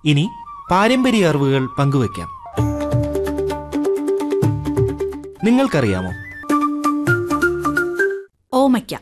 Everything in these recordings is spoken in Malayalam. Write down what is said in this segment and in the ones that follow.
ഇനി പാരമ്പര്യ അറിവുകൾ പങ്കുവയ്ക്കാം നിങ്ങൾക്കറിയാമോ ഓമയ്ക്ക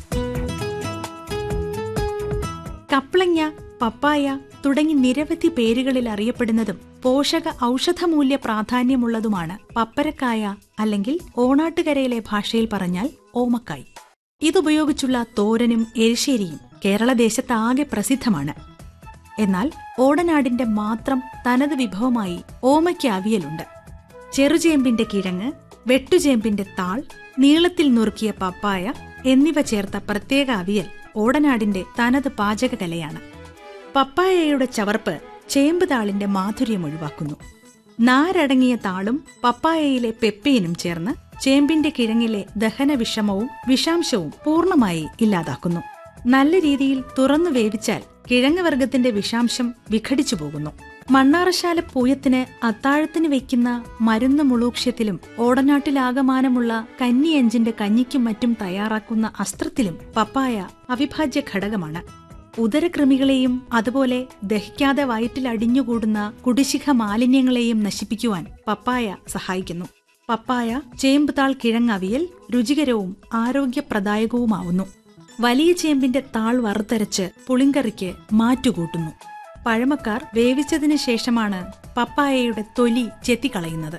കപ്ലങ്ങ പപ്പായ തുടങ്ങി നിരവധി പേരുകളിൽ അറിയപ്പെടുന്നതും പോഷക ഔഷധമൂല്യ പ്രാധാന്യമുള്ളതുമാണ് പപ്പരക്കായ അല്ലെങ്കിൽ ഓണാട്ടുകരയിലെ ഭാഷയിൽ പറഞ്ഞാൽ ഓമക്കായ് ഇതുപയോഗിച്ചുള്ള തോരനും എരിശ്ശേരിയും കേരളദേശത്താകെ പ്രസിദ്ധമാണ് എന്നാൽ ഓടനാടിന്റെ മാത്രം തനത് വിഭവമായി ഓമയ്ക്ക് അവിയലുണ്ട് ചെറുചേമ്പിന്റെ കിഴങ്ങ് വെട്ടുചേമ്പിന്റെ താൾ നീളത്തിൽ നുറുക്കിയ പപ്പായ എന്നിവ ചേർത്ത പ്രത്യേക അവിയൽ ഓടനാടിന്റെ തനത് പാചകകലയാണ് പപ്പായയുടെ ചവർപ്പ് ചേമ്പ് താളിന്റെ മാധുര്യം ഒഴിവാക്കുന്നു നാരടങ്ങിയ താളും പപ്പായയിലെ പെപ്പയിനും ചേർന്ന് ചേമ്പിന്റെ കിഴങ്ങിലെ ദഹന വിഷമവും വിഷാംശവും പൂർണ്ണമായി ഇല്ലാതാക്കുന്നു നല്ല രീതിയിൽ തുറന്നു വേവിച്ചാൽ കിഴങ്ങ് വർഗത്തിന്റെ വിഷാംശം വിഘടിച്ചു പോകുന്നു മണ്ണാറശാല പൂയത്തിന് അത്താഴത്തിന് വയ്ക്കുന്ന മരുന്ന് മുളൂക്ഷ്യത്തിലും ഓടനാട്ടിലാകമാനമുള്ള കന്നിയഞ്ചിന്റെ കഞ്ഞിക്കും മറ്റും തയ്യാറാക്കുന്ന അസ്ത്രത്തിലും പപ്പായ അവിഭാജ്യ ഘടകമാണ് ഉദരകൃമികളെയും അതുപോലെ ദഹിക്കാതെ വയറ്റിൽ അടിഞ്ഞുകൂടുന്ന കുടിശിഖ മാലിന്യങ്ങളെയും നശിപ്പിക്കുവാൻ പപ്പായ സഹായിക്കുന്നു പപ്പായ ചേമ്പുതാൾ കിഴങ്ങവിയൽ രുചികരവും ആരോഗ്യപ്രദായകവുമാവുന്നു വലിയ ചേമ്പിന്റെ താൾ വറുത്തരച്ച് പുളിങ്കറിക്ക് മാറ്റുകൂട്ടുന്നു പഴമക്കാർ വേവിച്ചതിന് ശേഷമാണ് പപ്പായയുടെ തൊലി ചെത്തിക്കളയുന്നത്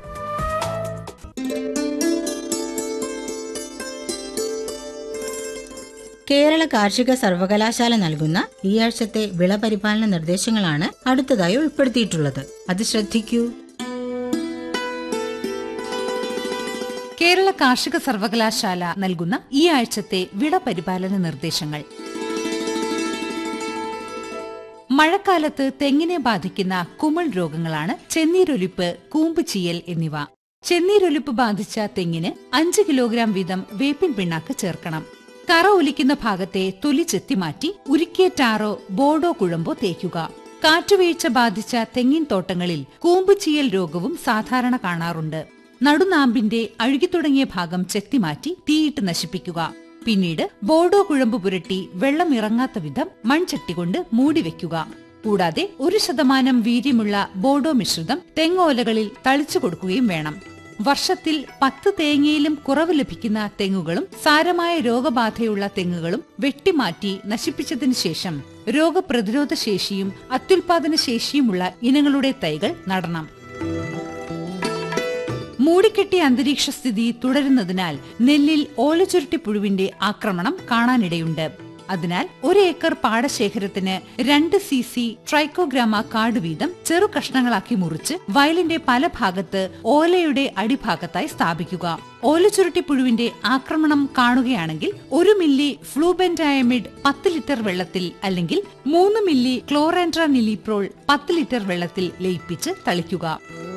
കേരള കാർഷിക സർവകലാശാല നൽകുന്ന ഈ ആഴ്ചത്തെ വിളപരിപാലന നിർദ്ദേശങ്ങളാണ് അടുത്തതായി ഉൾപ്പെടുത്തിയിട്ടുള്ളത് അത് ശ്രദ്ധിക്കൂ കേരള കാർഷിക സർവകലാശാല നൽകുന്ന ഈ ആഴ്ചത്തെ വിള പരിപാലന നിർദ്ദേശങ്ങൾ മഴക്കാലത്ത് തെങ്ങിനെ ബാധിക്കുന്ന കുമിൾ രോഗങ്ങളാണ് ചെന്നീരൊലിപ്പ് കൂമ്പുചീയൽ എന്നിവ ചെന്നീരൊലിപ്പ് ബാധിച്ച തെങ്ങിന് അഞ്ച് കിലോഗ്രാം വീതം വേപ്പിൻ പിണ്ണാക്ക് ചേർക്കണം കറ ഒലിക്കുന്ന ഭാഗത്തെ തൊലി ചെത്തിമാറ്റി ഉരുക്കിയ ടാറോ ബോർഡോ കുഴമ്പോ തേക്കുക കാറ്റുവീഴ്ച ബാധിച്ച തെങ്ങിൻ തോട്ടങ്ങളിൽ കൂമ്പുചീയൽ രോഗവും സാധാരണ കാണാറുണ്ട് നടുനാമ്പിന്റെ അഴുകിത്തുടങ്ങിയ ഭാഗം ചെത്തിമാറ്റി തീയിട്ട് നശിപ്പിക്കുക പിന്നീട് ബോർഡോ കുഴമ്പ് പുരട്ടി വെള്ളം ഇറങ്ങാത്ത വിധം മൺചട്ടി കൊണ്ട് മൂടിവെക്കുക കൂടാതെ ഒരു ശതമാനം വീര്യമുള്ള ബോർഡോ മിശ്രിതം തെങ്ങോലകളിൽ തളിച്ചു കൊടുക്കുകയും വേണം വർഷത്തിൽ പത്ത് തേങ്ങയിലും കുറവ് ലഭിക്കുന്ന തെങ്ങുകളും സാരമായ രോഗബാധയുള്ള തെങ്ങുകളും വെട്ടിമാറ്റി നശിപ്പിച്ചതിനു ശേഷം രോഗപ്രതിരോധ ശേഷിയും അത്യുൽപാദന ശേഷിയുമുള്ള ഇനങ്ങളുടെ തൈകൾ നടണം മൂടിക്കെട്ടിയ അന്തരീക്ഷ സ്ഥിതി തുടരുന്നതിനാൽ നെല്ലിൽ ഓലച്ചുരുട്ടി പുഴുവിന്റെ ആക്രമണം കാണാനിടയുണ്ട് അതിനാൽ ഒരു ഏക്കർ പാടശേഖരത്തിന് രണ്ട് സി സി ട്രൈക്കോഗ്രാമ കാട് വീതം ചെറു കഷ്ണങ്ങളാക്കി മുറിച്ച് വയലിന്റെ പല ഭാഗത്ത് ഓലയുടെ അടിഭാഗത്തായി സ്ഥാപിക്കുക ഓലച്ചുരുട്ടി പുഴുവിന്റെ ആക്രമണം കാണുകയാണെങ്കിൽ ഒരു മില്ലി ഫ്ലൂബെൻഡായമിഡ് പത്ത് ലിറ്റർ വെള്ളത്തിൽ അല്ലെങ്കിൽ മൂന്ന് മില്ലി ക്ലോറാൻഡ്ര നിലിപ്രോൾ പത്ത് ലിറ്റർ വെള്ളത്തിൽ ലയിപ്പിച്ച് തളിക്കുക